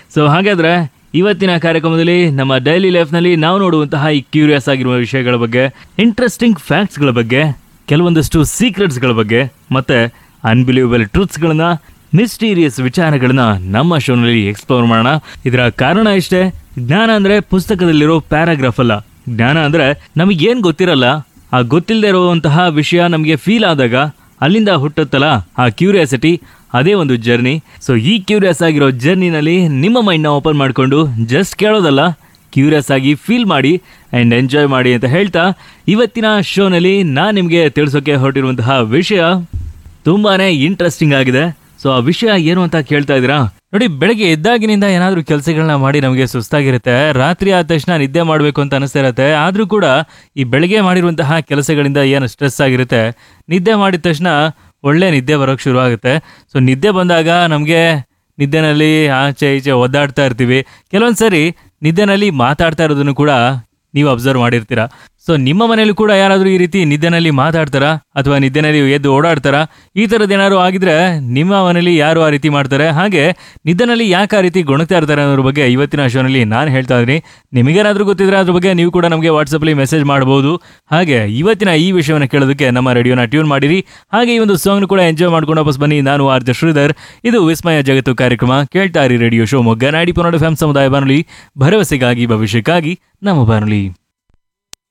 so ಹಾಗಾದ್ರೆ ಇವತ್ತಿನ ಕಾರ್ಯಕ್ರಮದಲ್ಲಿ ನಮ್ಮ ಡೈಲಿ ಲೈಫ್ನಲ್ಲಿ ನಾವು ನೋಡುವಂತಹ ಈ ಕ್ಯೂರಿಯಸ್ ಆಗಿರುವ ವಿಷಯಗಳ ಬಗ್ಗೆ ಇಂಟ್ರೆಸ್ಟಿಂಗ್ ಫ್ಯಾಕ್ಟ್ಸ್ಗಳ ಬಗ್ಗೆ ಕೆಲವೊಂದಷ್ಟು ಸೀಕ್ರೆಟ್ಸ್ಗಳ ಬಗ್ಗೆ ಮತ್ತೆ ಅನ್ಬಿಲೀವಬಲ್ ಟ್ರೂತ್ಸ್ಗಳನ್ನ ಮಿಸ್ಟೀರಿಯಸ್ ವಿಚಾರಗಳನ್ನ ನಮ್ಮ ಶೋನಲ್ಲಿ ಎಕ್ಸ್ಪ್ಲೋರ್ ಮಾಡೋಣ ಇದರ ಕಾರಣ ಇಷ್ಟೇ ಜ್ಞಾನ ಅಂದ್ರೆ ಪುಸ್ತಕದಲ್ಲಿರೋ ಪ್ಯಾರಾಗ್ರಾಫ್ ಅಲ್ಲ ಜ್ಞಾನ ಅಂದ್ರೆ ನಮಗೆ ಏನ್ ಗೊತ್ತಿರಲ್ಲ ಆ ಗೊತ್ತಿಲ್ಲದೆ ಇರುವಂತಹ ವಿಷಯ ನಮಗೆ ಫೀಲ್ ಆದಾಗ ಅಲ್ಲಿಂದ ಹುಟ್ಟುತ್ತಲ್ಲ ಆ ಕ್ಯೂರಿಯಾಸಿಟಿ ಅದೇ ಒಂದು ಜರ್ನಿ ಸೊ ಈ ಕ್ಯೂರಿಯಸ್ ಆಗಿರೋ ಜರ್ನಿನಲ್ಲಿ ನಿಮ್ಮ ಮೈಂಡ್ನ ಓಪನ್ ಮಾಡಿಕೊಂಡು ಜಸ್ಟ್ ಕೇಳೋದಲ್ಲ ಕ್ಯೂರಿಯಸ್ ಆಗಿ ಫೀಲ್ ಮಾಡಿ ಆ್ಯಂಡ್ ಎಂಜಾಯ್ ಮಾಡಿ ಅಂತ ಹೇಳ್ತಾ ಇವತ್ತಿನ ಶೋನಲ್ಲಿ ನಾನು ನಿಮಗೆ ತಿಳಿಸೋಕೆ ಹೊರಟಿರುವಂತಹ ವಿಷಯ ತುಂಬಾನೇ ಇಂಟ್ರೆಸ್ಟಿಂಗ್ ಆಗಿದೆ ಸೊ ಆ ವಿಷಯ ಏನು ಅಂತ ಕೇಳ್ತಾ ಇದ್ದೀರಾ ನೋಡಿ ಬೆಳಗ್ಗೆ ಎದ್ದಾಗಿನಿಂದ ಏನಾದರೂ ಕೆಲಸಗಳನ್ನ ಮಾಡಿ ನಮಗೆ ಸುಸ್ತಾಗಿರುತ್ತೆ ರಾತ್ರಿ ಆದ ತಕ್ಷಣ ನಿದ್ದೆ ಮಾಡಬೇಕು ಅಂತ ಅನಿಸ್ತಾ ಇರುತ್ತೆ ಆದರೂ ಕೂಡ ಈ ಬೆಳಗ್ಗೆ ಮಾಡಿರುವಂತಹ ಕೆಲಸಗಳಿಂದ ಏನು ಸ್ಟ್ರೆಸ್ ಆಗಿರುತ್ತೆ ನಿದ್ದೆ ಮಾಡಿದ ತಕ್ಷಣ ಒಳ್ಳೆ ನಿದ್ದೆ ಬರೋಕ್ಕೆ ಶುರು ಆಗುತ್ತೆ ಸೊ ನಿದ್ದೆ ಬಂದಾಗ ನಮಗೆ ನಿದ್ದೆನಲ್ಲಿ ಆಚೆ ಈಚೆ ಒದ್ದಾಡ್ತಾ ಇರ್ತೀವಿ ಕೆಲವೊಂದು ಸರಿ ನಿದ್ದೆನಲ್ಲಿ ಮಾತಾಡ್ತಾ ಇರೋದನ್ನು ಕೂಡ ನೀವು ಅಬ್ಸರ್ವ್ ಮಾಡಿರ್ತೀರಾ ಸೊ ನಿಮ್ಮ ಮನೇಲಿ ಕೂಡ ಯಾರಾದರೂ ಈ ರೀತಿ ನಿದ್ದೆನಲ್ಲಿ ಮಾತಾಡ್ತಾರಾ ಅಥವಾ ನಿದ್ದೆನಲ್ಲಿ ಎದ್ದು ಓಡಾಡ್ತಾರಾ ಈ ಥರದ್ದು ಏನಾದ್ರು ಆಗಿದ್ರೆ ನಿಮ್ಮ ಮನೇಲಿ ಯಾರು ಆ ರೀತಿ ಮಾಡ್ತಾರೆ ಹಾಗೆ ನಿದ್ದೆನಲ್ಲಿ ಯಾಕೆ ಆ ರೀತಿ ಗೊಣಗ್ತಾ ಇರ್ತಾರೆ ಅನ್ನೋದ್ರ ಬಗ್ಗೆ ಇವತ್ತಿನ ಶೋನಲ್ಲಿ ನಾನು ಹೇಳ್ತಾ ಇದ್ದೀನಿ ನಿಮಗೇನಾದರೂ ಗೊತ್ತಿದ್ರೆ ಅದ್ರ ಬಗ್ಗೆ ನೀವು ಕೂಡ ನಮಗೆ ವಾಟ್ಸಪ್ಪಲ್ಲಿ ಮೆಸೇಜ್ ಮಾಡ್ಬೋದು ಹಾಗೆ ಇವತ್ತಿನ ಈ ವಿಷಯವನ್ನು ಕೇಳೋದಕ್ಕೆ ನಮ್ಮ ರೇಡಿಯೋನ ಟ್ಯೂನ್ ಮಾಡಿರಿ ಹಾಗೆ ಈ ಒಂದು ಸಾಂಗ್ನು ಕೂಡ ಎಂಜಾಯ್ ಮಾಡ್ಕೊಂಡು ವಾಪಸ್ ಬನ್ನಿ ನಾನು ಆರ್ಜ ಶ್ರೀಧರ್ ಇದು ವಿಸ್ಮಯ ಜಗತ್ತು ಕಾರ್ಯಕ್ರಮ ಕೇಳ್ತಾ ಇರಿ ರೇಡಿಯೋ ಶಿವಮೊಗ್ಗ ನಾಡಿ ಪೊನ್ನಡ ಫ್ಯಾಮ್ ಸಮುದಾಯ ಬಾನುಲಿ ಭರವಸೆಗಾಗಿ ಭವಿಷ್ಯಕ್ಕಾಗಿ ನಮ್ಮ ಬಾನುಲಿ